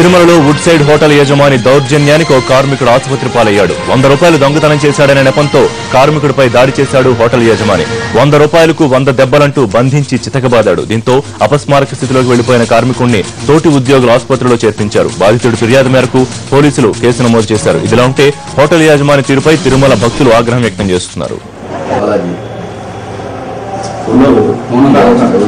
తిరుమలలో would side hotel యజమాని దౌర్జన్యానికి ఓ కార్మికుడు ఆసుపత్రి పాలయ్యాడు వంద రూపాయలు దొంగతనం చేశాడనే నెపంతో కార్మికుడిపై దాడి చేశాడు హోటల్ యజమాని వంద రూపాయలకు వంద దెబ్బలంటూ బంధించి చితకబాదాడు దీంతో అపస్మారక స్థితిలోకి వెళ్లిపోయిన కార్మికుడిని తోటి ఉద్యోగులు ఆసుపత్రిలో చేర్పించారు బాధితుడి ఫిర్యాదు మేరకు పోలీసులు కేసు నమోదు చేశారు ఇదిలా ఉంటే హోటల్ యాజమాని తీరుపై తిరుమల భక్తులు ఆగ్రహం వ్యక్తం చేస్తున్నారు బాలాజీ ఉన్నోళ్ళు మౌనం కాకుండా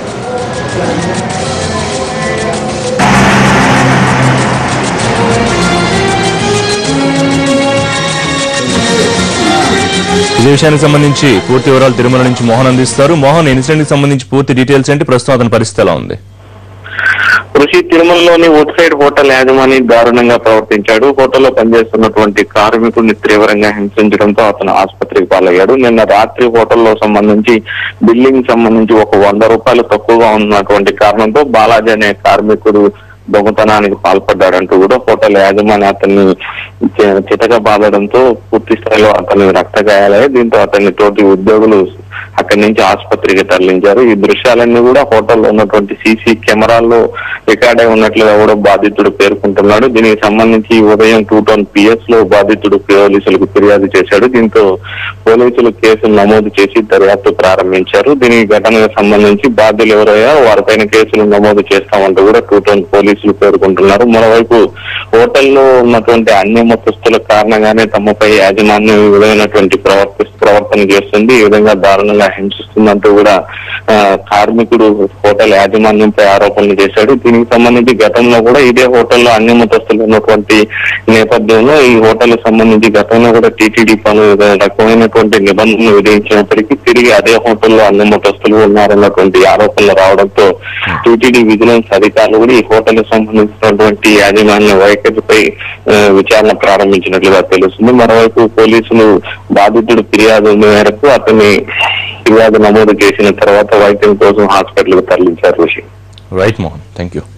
ఇదే విషయానికి సంబంధించి పూర్తి వివరాలు తిరుమల నుంచి మోహన్ అందిస్తారు మోహన్ ఇన్సిడెంట్ కి సంబంధించి పూర్తి డీటెయిల్స్ ఏంటి ప్రస్తుతం అతని పరిస్థితి ఎలా ఉంది కృషి తిరుమలలోని వుడ్ సైడ్ హోటల్ యాజమాని దారుణంగా ప్రవర్తించాడు హోటల్లో పనిచేస్తున్నటువంటి కార్మికుడిని తీవ్రంగా హింసించడంతో అతను ఆసుపత్రికి పాలయ్యాడు నిన్న రాత్రి హోటల్లో సంబంధించి బిల్లింగ్ సంబంధించి ఒక వంద రూపాయలు తక్కువగా ఉన్నటువంటి కారణంతో బాలాజీ అనే కార్మికుడు దొంగతనానికి పాల్పడ్డాడంటూ కూడా హోటల్ యాజమాని అతన్ని చి- చితక బాధడంతో పూర్తి స్థాయిలో అతని రక్త గాయాలయ్యాయి దీంతో అతన్ని తోటి ఉద్యోగులు అక్కడి నుంచి ఆసుపత్రికి తరలించారు ఈ దృశ్యాలన్నీ కూడా హోటల్లో ఉన్నటువంటి సీసీ కెమెరాల్లో రికార్డ్ అయి ఉన్నట్లుగా కూడా బాధితుడు పేర్కొంటున్నాడు దీనికి సంబంధించి ఉదయం టూ టౌన్ పిఎస్ లో బాధితుడు పోలీసులకు ఫిర్యాదు చేశాడు దీంతో పోలీసులు కేసులు నమోదు చేసి దర్యాప్తు ప్రారంభించారు దీనికి ఘటనకు సంబంధించి బాధ్యులు ఎవరయ్యారో వారిపైన కేసులు నమోదు చేస్తామంటూ కూడా టూ టౌన్ పోలీసులు పేర్కొంటున్నారు మరోవైపు హోటల్లో ఉన్నటువంటి అన్ని మొత్తస్తుల కారణంగానే తమపై యాజమాన్యం ఈ విధమైనటువంటి ప్రవర్తి ప్రవర్తన చేస్తుంది ఈ విధంగా దారుణంగా హింసిస్తుందంటూ కూడా ఆ, కార్మికుడు హోటల్ యాజమాన్యంపై ఆరోపణలు చేశాడు దీనికి సంబంధించి గతంలో కూడా ఇదే హోటల్లో అన్ని మొత్తస్తులు ఉన్నటువంటి నేపథ్యంలో ఈ హోటల్ సంబంధించి గతంలో కూడా టీటీడీ పలు రకమైనటువంటి నిబంధనలు విధించినప్పటికీ తిరిగి అదే హోటల్లో అన్ని మొత్తస్తులు ఉన్నారన్నటువంటి ఆరోపణలు రావడంతో టీటీడీ విజిలెన్స్ అధికారులు కూడా ఈ హోటల్ సంబంధించినటువంటి యాజమాన్య వైఖరిపై ఆ, విచారణ ప్రారంభించినట్లుగా తెలుస్తుంది మరోవైపు పోలీసులు బాధితుడు ఫిర్యాదు మేరకు అతన్ని ఫిర్యాదు నమోదు చేసిన తర్వాత వైద్యం కోసం హాస్పిటల్ తరలించారు Rishi right Mohan thank you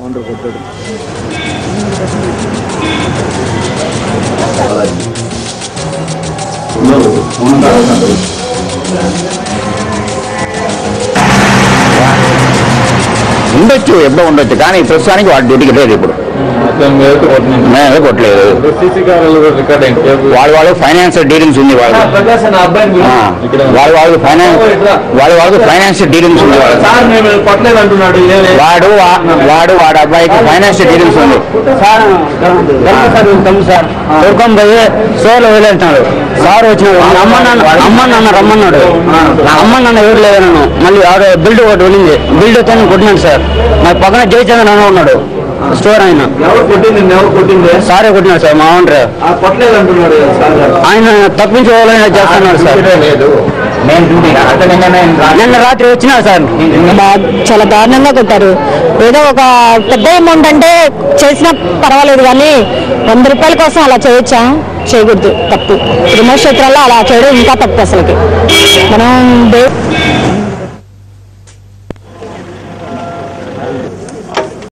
Balaji ఉన్నోళ్ళు మౌనం కాకుండా ఉండొచ్చు ఎప్పుడో ఉండొచ్చు కానీ ప్రస్తుతానికి వాడి డ్యూటీకి లేదు ఇప్పుడు మేము కొట్టలేదు వాళ్ళ వాళ్ళకి ఫైనాన్స్ డీలింగ్స్ ఉంది వాళ్ళ వాళ్ళ వాళ్ళకి ఫైనాన్స్ వాళ్ళ వాళ్ళకి ఫైనాన్స్ డీలింగ్స్ ఉంది వాళ్ళకి సార్ మేము కొట్టలేదు అంటున్నాడు ఏమి వాడు వా- వాడు వాడు అబ్బాయికి ఫైనాన్స్ డీలింగ్స్ ఉంది సార్ సార్ తమ్ము సార్ దుర్గం పోయి సోలో వదిలేస్తున్నాడు సార్ వచ్చినాడు అమ్మ నాన్న అమ్మ నాన్న రమ్మన్నాడు అమ్మ నాన్న ఎవరు లేదు నన్ను మళ్ళీ ఆడ బిల్డ్ ఒకటి వెళ్ళింది బిల్డ్ తను కొట్టినాడు సార్ నాకు పక్కన జయచంద్ర అన్న ఉన్నాడు స్టోర్ ఆయన ఎవరు కొట్టింది నిన్ను ఎవరు కొట్టింది సారే కొట్టినాడు సార్ మా ఓనర్ ఆ కొట్టలేదు అంటున్నాడు కదా సార్ గారు. ఆయన తప్పించుకోవాలని చేస్తున్నాడు సార్ నిన్న రాత్రి వచ్చినాడు సార్ బా- చాలా దారుణంగా కొట్టారు ఏదో ఒక పెద్ద అమౌంట్ అంటే చేసినా పర్వాలేదు కానీ వంద రూపాయల కోసం అలా చేయొచ్చా చేయకూడదు తప్పు క్షేత్రాల్లో అలా చేయడం ఇంకా తప్పు అసలుకి మనం దే-